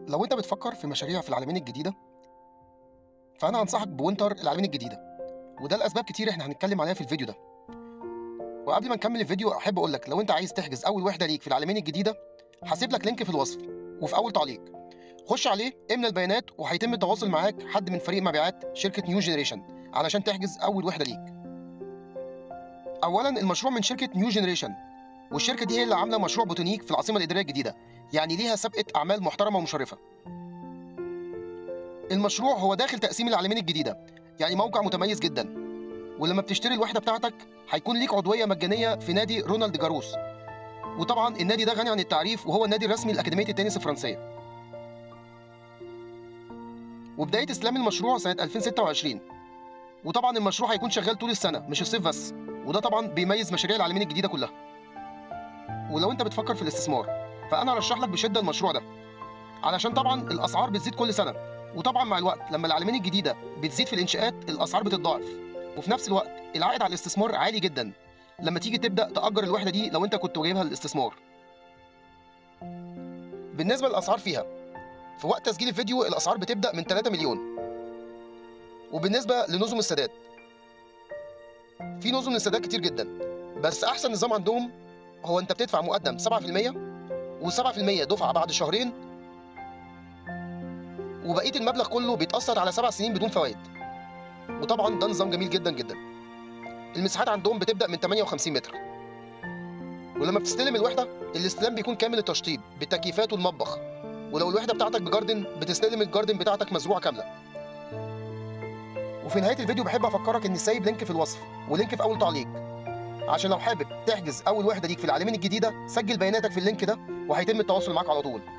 لو انت بتفكر في مشاريع في العالمين الجديده فانا انصحك بوينتر العالمين الجديده وده لاسباب كتير احنا هنتكلم عليها في الفيديو ده وقبل ما نكمل الفيديو احب اقول لك لو انت عايز تحجز اول وحده ليك في العالمين الجديده هسيب لك لينك في الوصف وفي اول تعليق خش عليه املى البيانات وهيتم التواصل معاك حد من فريق مبيعات شركه نيو جنريشن علشان تحجز اول وحده ليك اولا المشروع من شركه نيو جنريشن والشركه دي هي اللي عامله مشروع بوتونيك في العاصمه الاداريه الجديده يعني ليها سابقه اعمال محترمه ومشرفه المشروع هو داخل تقسيم العالمين الجديده يعني موقع متميز جدا ولما بتشتري الوحده بتاعتك هيكون ليك عضويه مجانيه في نادي رونالد جاروس وطبعا النادي ده غني عن التعريف وهو النادي الرسمي لاكاديميه التنس الفرنسيه وبدايه استلام المشروع سنه 2026 وطبعا المشروع هيكون شغال طول السنه مش الصيف بس وده طبعا بيميز مشاريع العالمين الجديده كلها ولو انت بتفكر في الاستثمار فانا ارشح لك بشده المشروع ده علشان طبعا الاسعار بتزيد كل سنه وطبعا مع الوقت لما العالمين الجديده بتزيد في الانشاءات الاسعار بتتضاعف وفي نفس الوقت العائد على الاستثمار عالي جدا لما تيجي تبدا تاجر الوحده دي لو انت كنت جايبها للاستثمار بالنسبه للاسعار فيها في وقت تسجيل الفيديو الاسعار بتبدا من 3 مليون وبالنسبه لنظم السداد في نظم للسداد كتير جدا بس احسن نظام عندهم هو انت بتدفع مقدم 7% و7% دفعه بعد شهرين وبقيه المبلغ كله بيتقسط على سبع سنين بدون فوائد وطبعا ده نظام جميل جدا جدا المساحات عندهم بتبدا من 58 متر ولما بتستلم الوحده الاستلام بيكون كامل التشطيب بالتكييفات والمطبخ ولو الوحده بتاعتك بجاردن بتستلم الجاردن بتاعتك مزروعه كامله وفي نهايه الفيديو بحب افكرك اني سايب لينك في الوصف ولينك في اول تعليق عشان لو حابب تحجز اول وحده ليك في العالمين الجديده سجل بياناتك في اللينك ده وهيتم التواصل معاك على طول